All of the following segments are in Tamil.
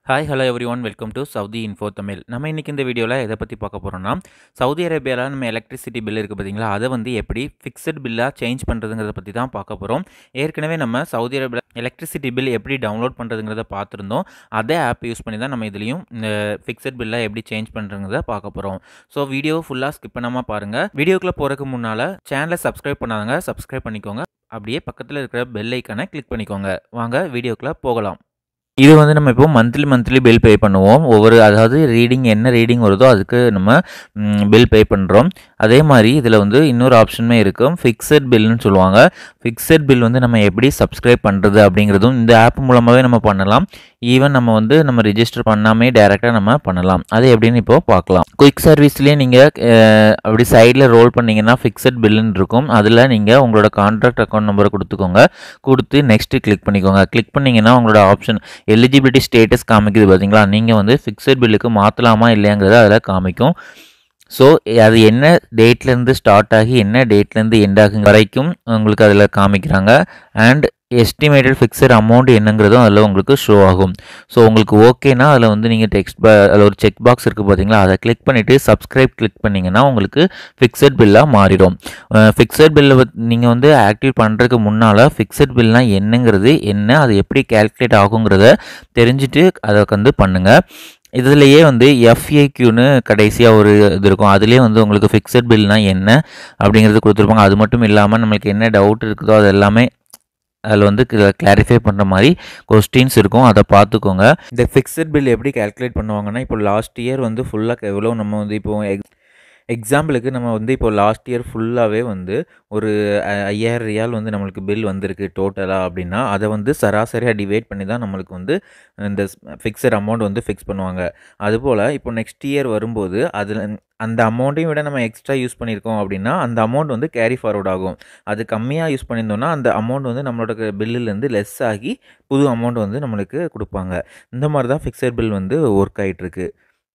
hi hello everyone welcome to Saudi info Tamil நம்ம இன்றைக்கி இந்த வீடியோவில் எதை பற்றி பார்க்க போகிறோம்னா சவுதி அரேபியாவில் நம்ம எலக்ட்ரிசிட்டி பில் இருக்குது பார்த்தீங்களா அதை வந்து எப்படி ஃபிக்ஸட் பில்லாக சேஞ்ச் பண்ணுறதுங்கிறத பற்றி தான் பார்க்க போகிறோம் ஏற்கனவே நம்ம சவுதி அரேபியா எலக்ட்ரிசிட்டி பில் எப்படி டவுன்லோட் பண்ணுறதுங்கிறத பார்த்துருந்தோம் அதே ஆப் யூஸ் பண்ணி தான் நம்ம இதுலேயும் இந்த ஃபிக்ஸட் பில்லை எப்படி சேஞ்ச் பண்ணுறதுங்கிறத பார்க்க போகிறோம் ஸோ வீடியோ ஃபுல்லாக ஸ்கிப் பண்ணாமல் பாருங்கள் வீடியோக்குள்ளே போகிறதுக்கு முன்னால் சேனலை சப்ஸ்கிரைப் பண்ணாதவங்க சப்ஸ்கிரைப் பண்ணிக்கோங்க அப்படியே பக்கத்தில் இருக்கிற பெல் ஐக்கானை கிளிக் பண்ணிக்கோங்க வாங்க வீடியோக்குள்ளே போகலாம் இது வந்து நம்ம இப்போ மந்த்லி மந்த்லி பில் பே பண்ணுவோம் ஒவ்வொரு அதாவது ரீடிங் என்ன ரீடிங் வருதோ அதுக்கு நம்ம பில் பே பண்ணுறோம் அதே மாதிரி இதில் வந்து இன்னொரு ஆப்ஷனுமே இருக்கும் ஃபிக்ஸட் பில்னு சொல்லுவாங்க ஃபிக்ஸட் பில் வந்து நம்ம எப்படி சப்ஸ்கிரைப் பண்ணுறது அப்படிங்கிறதும் இந்த ஆப் மூலமாகவே நம்ம பண்ணலாம் ஈவன் நம்ம வந்து நம்ம ரிஜிஸ்டர் பண்ணாமே டேரெக்டாக நம்ம பண்ணலாம் அது எப்படின்னு இப்போ பார்க்கலாம் குயிக் சர்வீஸ்லேயே நீங்கள் அப்படி சைடில் ரோல் பண்ணிங்கன்னா ஃபிக்ஸட் பில்லுன்னு இருக்கும் அதில் நீங்கள் உங்களோட கான்ட்ராக்ட் அக்கௌண்ட் நம்பரை கொடுத்துக்கோங்க கொடுத்து நெக்ஸ்ட்டு கிளிக் பண்ணிக்கோங்க கிளிக் பண்ணிங்கன்னா உங்களோட ஆப்ஷன் எலிஜிபிலிட்டி ஸ்டேட்டஸ் காமிக்குது பார்த்தீங்களா நீங்கள் வந்து ஃபிக்ஸட் பில்லுக்கு மாற்றலாமா இல்லையாங்கிறத அதில் காமிக்கும் ஸோ அது என்ன டேட்லேருந்து ஸ்டார்ட் ஆகி என்ன டேட்லேருந்து எண்ட் ஆகும் வரைக்கும் உங்களுக்கு அதில் காமிக்கிறாங்க அண்ட் எஸ்டிமேட்டட் ஃபிக்ஸட் அமௌண்ட் என்னங்கிறதும் அதில் உங்களுக்கு ஷோ ஆகும் ஸோ உங்களுக்கு ஓகேனா அதில் வந்து நீங்கள் டெக்ஸ்ட் பா அதில் ஒரு செக் பாக்ஸ் இருக்குது பார்த்தீங்களா அதை கிளிக் பண்ணிவிட்டு சப்ஸ்கிரைப் கிளிக் பண்ணிங்கன்னா உங்களுக்கு ஃபிக்ஸட் பில்லாக மாறிடும் ஃபிக்ஸட் பில்லை நீங்கள் வந்து ஆக்டிவ் பண்ணுறதுக்கு முன்னால் ஃபிக்ஸட் பில்னால் என்னங்கிறது என்ன அது எப்படி கேல்குலேட் ஆகுங்கிறத தெரிஞ்சுட்டு அதை வந்து பண்ணுங்கள் இதுலேயே வந்து எஃப்ஏக்யூன்னு கடைசியாக ஒரு இது இருக்கும் அதுலேயே வந்து உங்களுக்கு ஃபிக்ஸட் பில்னால் என்ன அப்படிங்கிறது கொடுத்துருப்பாங்க அது மட்டும் இல்லாமல் நம்மளுக்கு என்ன டவுட் இருக்குதோ அது எல்லாமே அதில் வந்து கிளாரிஃபை பண்ணுற மாதிரி கொஸ்டின்ஸ் இருக்கும் அதை பார்த்துக்கோங்க இந்த ஃபிக்ஸட் பில் எப்படி கேல்குலேட் பண்ணுவாங்கன்னா இப்போ லாஸ்ட் இயர் வந்து ஃபுல்லாக எவ்வளோ நம்ம வந்து இப்போ எக்ஸ் எக்ஸாம்பிளுக்கு நம்ம வந்து இப்போ லாஸ்ட் இயர் ஃபுல்லாகவே வந்து ஒரு ஐயாயிரம் ரியால் வந்து நம்மளுக்கு பில் வந்திருக்கு டோட்டலாக அப்படின்னா அதை வந்து சராசரியாக டிவைட் பண்ணி தான் நம்மளுக்கு வந்து இந்த ஃபிக்ஸட் அமௌண்ட் வந்து ஃபிக்ஸ் பண்ணுவாங்க அதுபோல் இப்போ நெக்ஸ்ட் இயர் வரும்போது அதில் அந்த அமௌண்ட்டையும் விட நம்ம எக்ஸ்ட்ரா யூஸ் பண்ணியிருக்கோம் அப்படின்னா அந்த அமௌண்ட் வந்து கேரி ஃபார்வர்ட் ஆகும் அது கம்மியாக யூஸ் பண்ணியிருந்தோம்னா அந்த அமௌண்ட் வந்து நம்மளோட பில்லுலேருந்து லெஸ் ஆகி புது அமௌண்ட் வந்து நம்மளுக்கு கொடுப்பாங்க இந்த மாதிரி தான் ஃபிக்ஸட் பில் வந்து ஒர்க் ஆகிட்டுருக்கு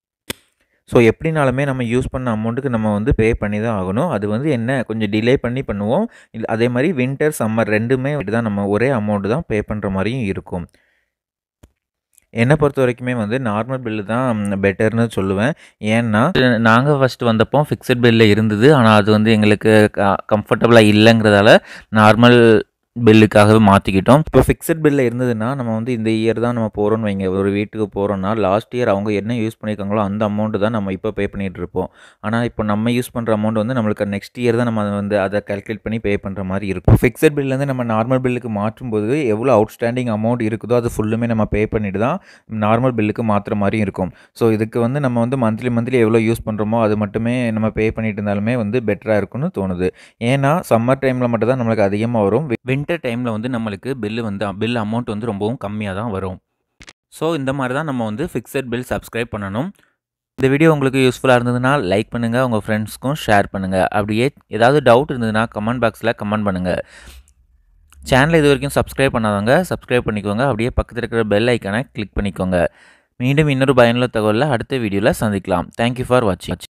ஸோ எப்படினாலுமே நம்ம யூஸ் பண்ண அமௌண்ட்டுக்கு நம்ம வந்து பே பண்ணி தான் ஆகணும் அது வந்து என்ன கொஞ்சம் டிலே பண்ணி பண்ணுவோம் இல்லை அதே மாதிரி வின்டர் சம்மர் ரெண்டுமே தான் நம்ம ஒரே அமௌண்ட்டு தான் பே பண்ணுற மாதிரியும் இருக்கும் என்னை பொறுத்த வரைக்குமே வந்து நார்மல் பில்லு தான் பெட்டர்னு சொல்லுவேன் ஏன்னா நாங்கள் ஃபஸ்ட்டு வந்தப்போ ஃபிக்ஸட் பில்லில் இருந்தது ஆனால் அது வந்து எங்களுக்கு கம்ஃபர்டபுளாக இல்லைங்கிறதால நார்மல் பில்லுக்காகவே மாற்றிக்கிட்டோம் இப்போ ஃபிக்ஸட் பில்லில் இருந்ததுன்னா நம்ம வந்து இந்த இயர் தான் நம்ம போகிறோம்னு வைங்க ஒரு வீட்டுக்கு போகிறோம்னா லாஸ்ட் இயர் அவங்க என்ன யூஸ் பண்ணியிருக்காங்களோ அந்த அமௌண்ட்டு தான் நம்ம இப்போ பே பண்ணிகிட்டு இருப்போம் ஆனால் இப்போ நம்ம யூஸ் பண்ணுற அமௌண்ட் வந்து நம்மளுக்கு நெக்ஸ்ட் இயர் தான் நம்ம வந்து அதை கால்குலேட் பண்ணி பே பண்ணுற மாதிரி இருக்கும் ஃபிக்ஸட் பில்லேருந்து நம்ம நார்மல் பில்லுக்கு மாற்றும்போது எவ்வளோ அவுட்ஸ்டாண்டிங் அமௌண்ட் இருக்குதோ அது ஃபுல்லுமே நம்ம பே பண்ணிட்டு தான் நார்மல் பில்லுக்கு மாற்றுற மாதிரியும் இருக்கும் ஸோ இதுக்கு வந்து நம்ம வந்து மந்த்லி மந்த்லி எவ்வளோ யூஸ் பண்ணுறோமோ அது மட்டுமே நம்ம பே பண்ணிட்டு இருந்தாலுமே வந்து பெட்டராக இருக்கும்னு தோணுது ஏன்னா சம்மர் டைமில் மட்டும் தான் நம்மளுக்கு அதிகமாக வரும் வின்டர் டைமில் வந்து நம்மளுக்கு பில்லு வந்து பில் அமௌண்ட் வந்து ரொம்பவும் கம்மியாக தான் வரும் ஸோ இந்த மாதிரி தான் நம்ம வந்து ஃபிக்ஸட் பில் சப்ஸ்கிரைப் பண்ணணும் இந்த வீடியோ உங்களுக்கு யூஸ்ஃபுல்லாக இருந்ததுன்னா லைக் பண்ணுங்கள் உங்கள் ஃப்ரெண்ட்ஸ்க்கும் ஷேர் பண்ணுங்கள் அப்படியே ஏதாவது டவுட் இருந்ததுன்னா கமெண்ட் பாக்ஸில் கமெண்ட் பண்ணுங்கள் சேனலை இது வரைக்கும் சப்ஸ்கிரைப் பண்ணாதவங்க சப்ஸ்கிரைப் பண்ணிக்கோங்க அப்படியே பக்கத்தில் இருக்கிற பெல் ஐக்கானை கிளிக் பண்ணிக்கோங்க மீண்டும் இன்னொரு பயனுள்ள தகவலில் அடுத்த வீடியோவில் சந்திக்கலாம் தேங்க்யூ ஃபார் வாட்சிங்